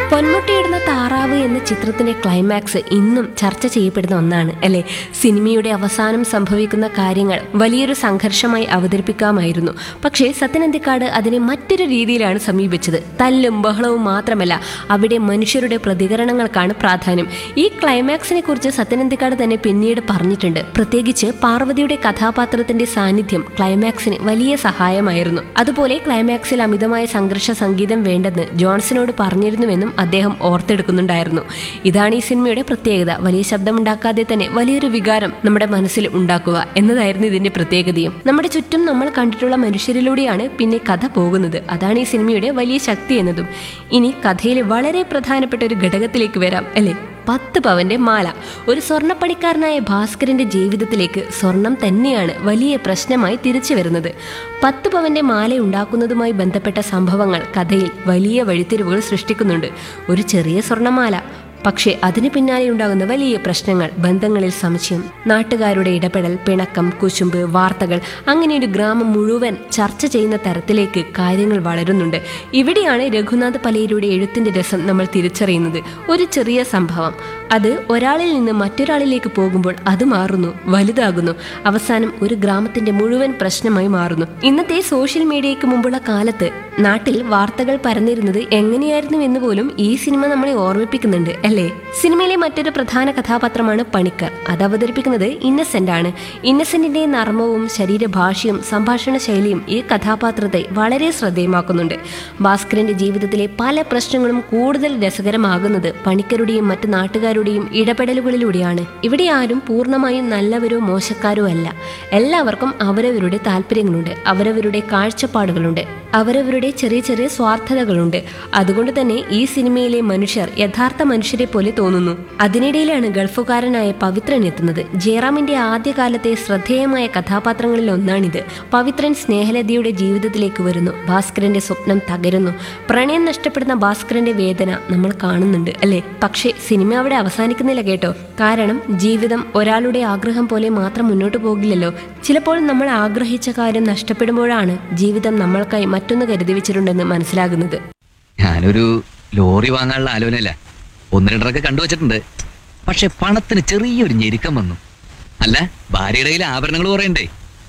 പൊന്മുട്ടയിടുന്ന താറാവ് എന്ന ചിത്രത്തിന്റെ ക്ലൈമാക്സ് ഇന്നും ചർച്ച ചെയ്യപ്പെടുന്ന ഒന്നാണ് അല്ലെ സിനിമയുടെ അവസാനം സംഭവിക്കുന്ന കാര്യങ്ങൾ വലിയൊരു സംഘർഷമായി അവതരിപ്പിക്കാമായിരുന്നു പക്ഷേ സത്യനന്ദിക്കാട് അതിനെ മറ്റൊരു രീതിയിലാണ് സമീപിച്ചത് തല്ലും ബഹളവും മാത്രമല്ല അവിടെ മനുഷ്യരുടെ പ്രതികരണങ്ങൾക്കാണ് പ്രാധാന്യം ഈ ക്ലൈമാക്സിനെ കുറിച്ച് സത്യനന്ദിക്കാട് തന്നെ പിന്നീട് പറഞ്ഞിട്ടുണ്ട് പ്രത്യേകിച്ച് പാർവതിയുടെ കഥാപാത്രത്തിന്റെ സാന്നിധ്യം ക്ലൈമാക്സിന് വലിയ സഹായമായിരുന്നു അതുപോലെ ക്ലൈമാക്സിൽ അമിതമായ സംഘർഷ സംഗീതം വേണ്ടെന്ന് ജോൺസനോട് പറഞ്ഞിരുന്നുവെന്നും അദ്ദേഹം ഓർത്തെടുക്കുന്നുണ്ടായിരുന്നു ഇതാണ് ഈ സിനിമയുടെ പ്രത്യേകത വലിയ ശബ്ദമുണ്ടാക്കാതെ തന്നെ വലിയൊരു വികാരം നമ്മുടെ മനസ്സിൽ ഉണ്ടാക്കുക എന്നതായിരുന്നു ഇതിന്റെ പ്രത്യേകതയും നമ്മുടെ ചുറ്റും നമ്മൾ കണ്ടിട്ടുള്ള മനുഷ്യരിലൂടെയാണ് പിന്നെ കഥ പോകുന്നത് അതാണ് ഈ സിനിമയുടെ വലിയ ശക്തി എന്നതും ഇനി കഥയിലെ വളരെ പ്രധാനപ്പെട്ട ഒരു ഘടകത്തിലേക്ക് വരാം അല്ലേ പത്ത് പവന്റെ മാല ഒരു സ്വർണ്ണപ്പണിക്കാരനായ ഭാസ്കരന്റെ ജീവിതത്തിലേക്ക് സ്വർണം തന്നെയാണ് വലിയ പ്രശ്നമായി തിരിച്ചു വരുന്നത് പത്ത് പവന്റെ മാല ഉണ്ടാക്കുന്നതുമായി ബന്ധപ്പെട്ട സംഭവങ്ങൾ കഥയിൽ വലിയ വഴിത്തിരിവുകൾ സൃഷ്ടിക്കുന്നുണ്ട് ഒരു ചെറിയ സ്വർണ്ണമാല പക്ഷേ അതിന് പിന്നാലെ ഉണ്ടാകുന്ന വലിയ പ്രശ്നങ്ങൾ ബന്ധങ്ങളിൽ സംശയം നാട്ടുകാരുടെ ഇടപെടൽ പിണക്കം കുശുമ്പ് വാർത്തകൾ അങ്ങനെ ഒരു ഗ്രാമം മുഴുവൻ ചർച്ച ചെയ്യുന്ന തരത്തിലേക്ക് കാര്യങ്ങൾ വളരുന്നുണ്ട് ഇവിടെയാണ് രഘുനാഥ് പലേരിയുടെ എഴുത്തിന്റെ രസം നമ്മൾ തിരിച്ചറിയുന്നത് ഒരു ചെറിയ സംഭവം അത് ഒരാളിൽ നിന്ന് മറ്റൊരാളിലേക്ക് പോകുമ്പോൾ അത് മാറുന്നു വലുതാകുന്നു അവസാനം ഒരു ഗ്രാമത്തിന്റെ മുഴുവൻ പ്രശ്നമായി മാറുന്നു ഇന്നത്തെ സോഷ്യൽ മീഡിയയ്ക്ക് മുമ്പുള്ള കാലത്ത് നാട്ടിൽ വാർത്തകൾ പരന്നിരുന്നത് എങ്ങനെയായിരുന്നു എന്ന് പോലും ഈ സിനിമ നമ്മളെ ഓർമ്മിപ്പിക്കുന്നുണ്ട് അല്ലേ സിനിമയിലെ മറ്റൊരു പ്രധാന കഥാപാത്രമാണ് പണിക്കർ അത് അവതരിപ്പിക്കുന്നത് ഇന്നസെന്റ് ആണ് ഇന്നസെന്റിന്റെ നർമ്മവും ശരീരഭാഷയും സംഭാഷണ ശൈലിയും ഈ കഥാപാത്രത്തെ വളരെ ശ്രദ്ധേയമാക്കുന്നുണ്ട് ഭാസ്കരന്റെ ജീവിതത്തിലെ പല പ്രശ്നങ്ങളും കൂടുതൽ രസകരമാകുന്നത് പണിക്കരുടെയും മറ്റു നാട്ടുകാരുടെയും ഇടപെടലുകളിലൂടെയാണ് ഇവിടെ ആരും പൂർണ്ണമായും നല്ലവരോ മോശക്കാരോ അല്ല എല്ലാവർക്കും അവരവരുടെ താല്പര്യങ്ങളുണ്ട് അവരവരുടെ കാഴ്ചപ്പാടുകളുണ്ട് അവരവരുടെ ചെറിയ ചെറിയ സ്വാർത്ഥതകളുണ്ട് അതുകൊണ്ട് തന്നെ ഈ സിനിമയിലെ മനുഷ്യർ യഥാർത്ഥ മനുഷ്യരെ പോലെ തോന്നുന്നു അതിനിടയിലാണ് ഗൾഫുകാരനായ പവിത്രൻ എത്തുന്നത് ജയറാമിന്റെ ആദ്യകാലത്തെ ശ്രദ്ധേയമായ കഥാപാത്രങ്ങളിൽ ഒന്നാണിത് പവിത്രൻ സ്നേഹലതയുടെ ജീവിതത്തിലേക്ക് വരുന്നു ഭാസ്കരന്റെ സ്വപ്നം തകരുന്നു പ്രണയം നഷ്ടപ്പെടുന്ന ഭാസ്കരന്റെ വേദന നമ്മൾ കാണുന്നുണ്ട് അല്ലേ പക്ഷേ സിനിമ അവിടെ അവസാനിക്കുന്നില്ല കേട്ടോ കാരണം ജീവിതം ഒരാളുടെ ആഗ്രഹം പോലെ മാത്രം മുന്നോട്ട് പോകില്ലല്ലോ ചിലപ്പോൾ നമ്മൾ ആഗ്രഹിച്ച കാര്യം നഷ്ടപ്പെടുമ്പോഴാണ് ജീവിതം നമ്മൾക്കായി മറ്റൊന്ന് കരുതി വെച്ചിട്ടുണ്ടെന്ന് മനസ്സിലാകുന്നത് ഞാനൊരു ലോറി വാങ്ങാനുള്ള ആലോചനയല്ല ഒന്ന് രണ്ടരൊക്കെ കണ്ടുവച്ചിട്ടുണ്ട് പക്ഷെ പണത്തിന് ചെറിയൊരു ഞെരുക്കം വന്നു അല്ല ഭാര്യയുടെ കയ്യിൽ ആഭരണങ്ങൾ കുറയണ്ടേ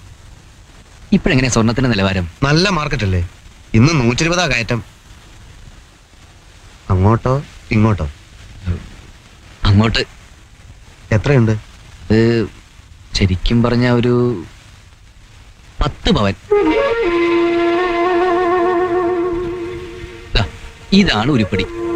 ഇപ്പോഴെങ്ങനെയാ സ്വർണത്തിന്റെ നിലവാരം നല്ല മാർക്കറ്റ് അല്ലേ ഇന്ന് നൂറ്റി ഇരുപതാ കയറ്റം അങ്ങോട്ടോ ഇങ്ങോട്ടോ അങ്ങോട്ട് എത്രയുണ്ട് അത് ശരിക്കും പറഞ്ഞ ഒരു പത്ത് പവൻ ദാ, ഇതാണ് ഉരുപ്പടി